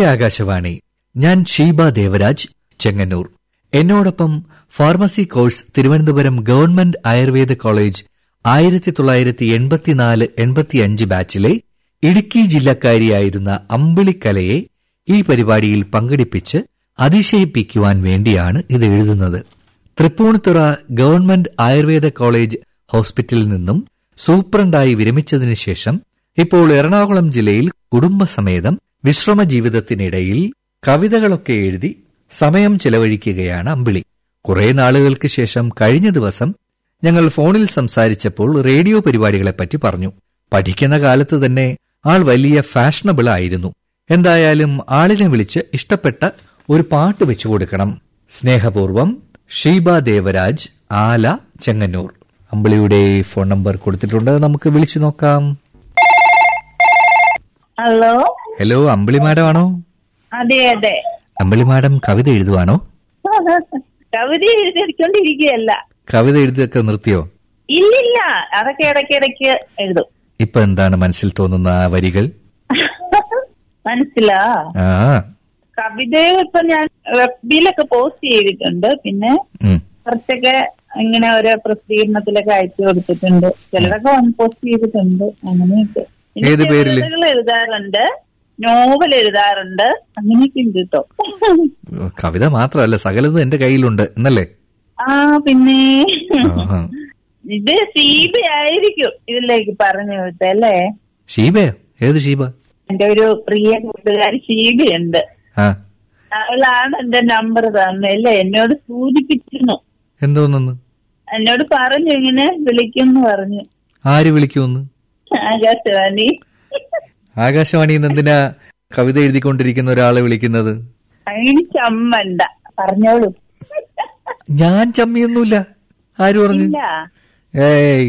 ആകാശവാണി ഞാൻ ഷീബ ദേവരാജ് ചെങ്ങന്നൂർ എന്നോടൊപ്പം pharmacy course Thiruvananthapuram government Ayurveda college ആയിരത്തി തൊള്ളായിരത്തി എൺപത്തിനാല് എൺപത്തിയഞ്ച് ബാച്ചിലെ ഇടുക്കി ജില്ലക്കാരിയായിരുന്ന അമ്പിളിക്കലയെ ഈ പരിപാടിയിൽ പങ്കെടുപ്പിച്ച് അതിശയിപ്പിക്കുവാൻ വേണ്ടിയാണ് ഇത് എഴുതുന്നത് തൃപ്പൂണിത്തുറ ഗവൺമെന്റ് ആയുർവേദ കോളേജ് ഹോസ്പിറ്റലിൽ നിന്നും സൂപ്രണ്ടായി വിരമിച്ചതിനു ശേഷം ഇപ്പോൾ എറണാകുളം ജില്ലയിൽ കുടുംബസമേതം വിശ്രമ ജീവിതത്തിനിടയിൽ കവിതകളൊക്കെ എഴുതി സമയം ചെലവഴിക്കുകയാണ് അമ്പിളി കുറെ നാളുകൾക്ക് ശേഷം കഴിഞ്ഞ ദിവസം ഞങ്ങൾ ഫോണിൽ സംസാരിച്ചപ്പോൾ റേഡിയോ പരിപാടികളെപ്പറ്റി പറഞ്ഞു പഠിക്കുന്ന കാലത്ത് തന്നെ ആൾ വലിയ ഫാഷനബിൾ ആയിരുന്നു എന്തായാലും ആളിനെ വിളിച്ച് ഇഷ്ടപ്പെട്ട ഒരു പാട്ട് വെച്ചു കൊടുക്കണം സ്നേഹപൂർവം ഷീബ ദേവരാജ് ആല ചെങ്ങന്നൂർ അമ്പിളിയുടെ ഫോൺ നമ്പർ കൊടുത്തിട്ടുണ്ട് നമുക്ക് വിളിച്ചു നോക്കാം ഹലോ ഹലോ അമ്പിളി മാഡം ആണോ അതെ അതെ അമ്പിളി മാഡം കവിത എഴുതുവാണോ കവിത എഴുതിക്കൊണ്ടിരിക്കുകയല്ല കവിത എഴുതിയൊക്കെ നിർത്തിയോ ഇല്ലില്ല അതൊക്കെ ഇടയ്ക്ക് ഇടയ്ക്ക് എഴുതും ഇപ്പൊ എന്താണ് മനസ്സിൽ തോന്നുന്ന ആ വരികൾ മനസ്സിലാ ആ കവിത ഇപ്പൊ ഞാൻ വെബിലൊക്കെ പോസ്റ്റ് ചെയ്തിട്ടുണ്ട് പിന്നെ ഉം. കുറച്ചൊക്കെ ഇങ്ങനെ ഓരോ പ്രസിദ്ധീകരണത്തിലൊക്കെ അയച്ചു കൊടുത്തിട്ടുണ്ട് ചിലരൊക്കെ പോസ്റ്റ് ചെയ്തിട്ടുണ്ട് അങ്ങനെയൊക്കെ പിന്നെ ഏത് പേരില്? ചെറുകഥകൾ എഴുതാറുണ്ട് നോവൽ എഴുതാറുണ്ട് അങ്ങനെയൊക്കെ ഉണ്ട് കേട്ടോ കവിത മാത്രമല്ല സകലതും എന്റെ കയ്യിലുണ്ട് എന്നല്ലേ ആ പിന്നെ ആഹാ. ഇത് സീബ ആയിരിക്കും ഇതിലേക്ക് പറഞ്ഞു വിട്ടല്ലേ ഷീബയോ ഏത് ഷീബ എന്റെ ഒരു പ്രിയ കൂട്ടുകാരി ഷീബയുണ്ട് ആ അവളാണ് എന്റെ നമ്പർ തന്നല്ലേ എന്നോട് സൂചിപ്പിച്ചിരുന്നു എന്തോന്നു എന്നോട് പറഞ്ഞു ഇങ്ങനെ വിളിക്കുന്നു പറഞ്ഞു ആര് വിളിക്കുമെന്ന് ആകാശവാണി ആകാശവാണിയിൽ നിന്ന് എന്തിനാ കവിത എഴുതിക്കൊണ്ടിരിക്കുന്ന ഒരാളെ വിളിക്കുന്നത് അതിന് ചമ്മണ്ട പറഞ്ഞോളൂ ഞാൻ ചമ്മിയൊന്നുമില്ല ആര് പറഞ്ഞു ഇല്ല ഏയ്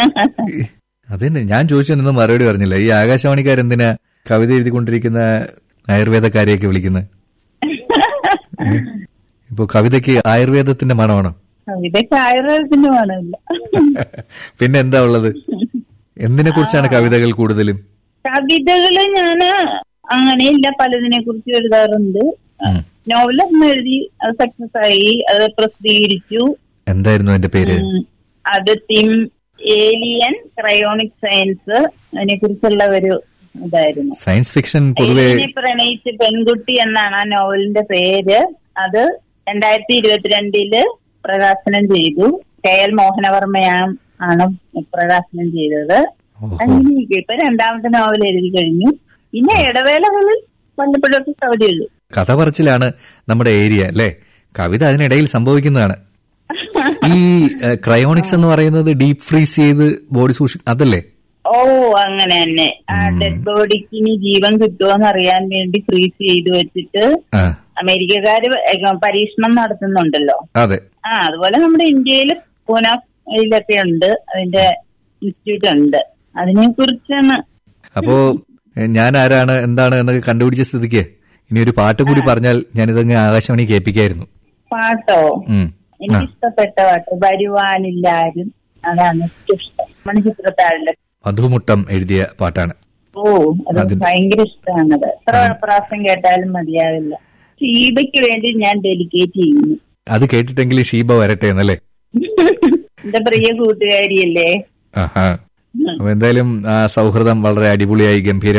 അതന്നെ ഞാൻ ചോദിച്ചതിനൊന്നും മറുപടി പറഞ്ഞില്ല ഈ ആകാശവാണിക്കാരെന്തിനാ കവിത എഴുതിക്കൊണ്ടിരിക്കുന്ന ആയുർവേദക്കാരെയൊക്കെ വിളിക്കുന്നത് ഏ? ഇപ്പൊ കവിതയ്ക്ക് ആയുർവേദത്തിന്റെ മണമാണോ ഇതൊക്കെ ആയുർവേദത്തിന്റെ മണമില്ല പിന്നെ എന്താ ഉള്ളത് എന്തിനെ കുറിച്ചാണ് കവിതകൾ കൂടുതലും കവിതകള് ഞാന് അങ്ങനെയില്ല പലതിനെ കുറിച്ച് എഴുതാറുണ്ട് ഉം. നോവലൊന്നും എഴുതി അത് സക്സസ് ആയി അത് പ്രസിദ്ധീകരിച്ചു എന്തായിരുന്നു അതിന്റെ പേര് ഉം. അത് തിം ഏലിയൻ ക്രയോണിക് സയൻസ് അതിനെ കുറിച്ചുള്ള ഒരു ഇതായിരുന്നു സയൻസ് ഫിക്ഷൻ പൊതുവെ ഏലിയനെ പ്രണയിച്ച പെൺകുട്ടി എന്നാണ് ആ നോവലിന്റെ പേര് അത് രണ്ടായിരത്തി ഇരുപത്തിരണ്ടില് പ്രകാശനം ചെയ്തു കെ എൽ മോഹനവർമ്മയാണ് ആണ് പ്രകാശനം ചെയ്തത് ഓഹോ. അങ്ങനെയൊക്കെ ഇപ്പൊ രണ്ടാമത്തെ നോവൽ എഴുതി കഴിഞ്ഞു പിന്നെ ഇടവേളകളിൽ വല്ലപ്പോഴൊക്കെ കവിത എഴുതും കഥ പറച്ചിലാണ് നമ്മുടെ ഏരിയ അല്ലേ കവിത അതിനിടയിൽ സംഭവിക്കുന്നതാണ് ഈ ക്രയോണിക്സ് എന്ന് പറയുന്നത് ഡീപ് ഫ്രീസ് ചെയ്ത് ബോഡി സൂക്ഷി അതല്ലേ ഓ അങ്ങനെ തന്നെ ആ ഡെഡ് ബോഡിക്ക് ഇനി ജീവൻ കിട്ടുമോന്ന് അറിയാൻ വേണ്ടി ഫ്രീസ് ചെയ്ത് വെച്ചിട്ട് ആ അമേരിക്കക്കാര് പരീക്ഷണം നടത്തുന്നുണ്ടല്ലോ അതെ ആ അതുപോലെ നമ്മുടെ ഇന്ത്യയിൽ പൂനെയിലൊക്കെ ഉണ്ട് അതിന്റെ ഇൻസ്റ്റിറ്റ്യൂട്ട് ഉണ്ട് അതിനെ കുറിച്ചാണ് അപ്പോ എ, ഞാൻ ആരാണ് എന്താണ് എന്നൊക്കെ കണ്ടുപിടിച്ച സ്ഥിതിക്ക് ഇനി ഒരു പാട്ട് കൂടി പറഞ്ഞാൽ ഞാൻ ഇതങ്ങ് ആകാശവാണി കേൾപ്പിക്കായിരുന്നു പാട്ടോ ഉം. ആ എനിക്ക് ഇഷ്ടപ്പെട്ട പാട്ട് വരുവാനില്ലാരും അതാണ് ഏറ്റവും ഇഷ്ടം മണിച്ചിത്രത്താഴിലെ മധുമുട്ടം എഴുതിയ പാട്ടാണ് ഓ അത് അതിന്- ഭയങ്കര ഇഷ്ടമാണത് എത്ര പ്രാവശ്യം കേട്ടാലും മതിയാവില്ല ഷീബയ്ക്ക് വേണ്ടി ഞാൻ ഡെലിക്കേറ്റ് ചെയ്യുന്നു അത് കേട്ടിട്ടെങ്കിലും ഷീബ വരട്ടെ എന്നല്ലേ എന്റെ പ്രിയ കൂട്ടുകാരിയല്ലേ ആഹാ അപ്പൊ എന്തായാലും ആ സൗഹൃദം വളരെ അടിപൊളിയായി ഗംഭീര